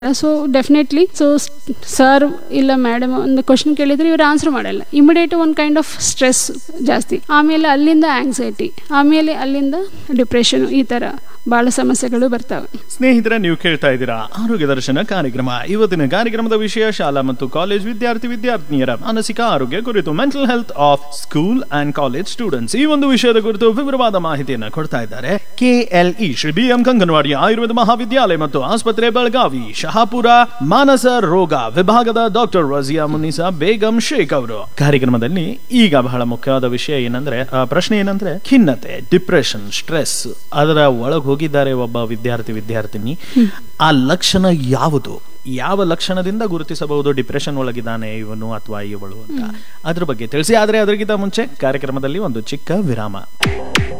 so definitely so sir ಇಲ್ಲ madam ಒಂದು question ಕೇಳಿದ್ರೆ ಇವ್ರು ಆನ್ಸರ್ ಮಾಡಲ್ಲ ಇಮಿಡಿಯೇಟ್ ಒಂದು ಕೈಂಡ್ ಆಫ್ ಸ್ಟ್ರೆಸ್ ಜಾಸ್ತಿ ಆಮೇಲೆ ಅಲ್ಲಿಂದ ಆಂಗ್ಸೈಟಿ ಆಮೇಲೆ ಅಲ್ಲಿಂದ ಡಿಪ್ರೆಷನ್ ಈ ಥರ ಭಾಳ ಸಮಸ್ಯೆಗಳು ಬರ್ತವೆ ಸ್ನೇಹಿತರೆ ನೀವು ಕೇಳ್ತಾ ಇದ್ದೀರಾ ಆರೋಗ್ಯ ದರ್ಶನ ಕಾರ್ಯಕ್ರಮ ಇವತ್ತಿನ ಕಾರ್ಯಕ್ರಮದ ವಿಷಯ ಶಾಲಾ ಮತ್ತು ಕಾಲೇಜ್ ವಿದ್ಯಾರ್ಥಿ ವಿದ್ಯಾರ್ಥಿನಿಯರ ಮಾನಸಿಕ ಆರೋಗ್ಯ ಕುರಿತು mental health of school and college students ಈ ಒಂದು ವಿಷಯದ ಕುರಿತು ವಿವರವಾದ ಮಾಹಿತಿಯನ್ನು ಕೊಡ್ತಾ ಇದ್ದಾರೆ KLE Shri B M Kanganwadi Ayurveda Mahavidyalaya ಮತ್ತು ಆಸ್ಪತ್ರೆ ಬೆಳಗಾವಿ ಶಹಾಪುರ ಮಾನಸ ರೋಗ ವಿಭಾಗದ ಡಾಕ್ಟರ್ ರಜಿಯಾ ಮುನಿಸಾ ಬೇಗಂ ಶೇಖ್ ಅವರು ಕಾರ್ಯಕ್ರಮದಲ್ಲಿ ಈಗ ಬಹಳ ಮುಖ್ಯವಾದ ವಿಷಯ ಏನಂದ್ರೆ ಆ, ಪ್ರಶ್ನೆ ಏನಂದ್ರೆ ಖಿನ್ನತೆ ಡಿಪ್ರೆಷನ್ ಸ್ಟ್ರೆಸ್ ಅದರ ಒಳಗೆ ಹೋಗಿದ್ದಾರೆ ಒಬ್ಬ ವಿದ್ಯಾರ್ಥಿ ವಿದ್ಯಾರ್ಥಿನಿ ಆ ಲಕ್ಷಣ ಯಾವುದು ಯಾವ ಲಕ್ಷಣದಿಂದ ಗುರುತಿಸಬಹುದು ಡಿಪ್ರೆಷನ್ ಒಳಗಿದ್ದಾನೆ ಇವನು ಅಥವಾ ಇವಳು ಅಂತ ಅದ್ರ ಬಗ್ಗೆ ತಿಳಿಸಿ ಆದ್ರೆ ಅದಕ್ಕಿಂತ ಮುಂಚೆ ಕಾರ್ಯಕ್ರಮದಲ್ಲಿ ಒಂದು ಚಿಕ್ಕ ವಿರಾಮ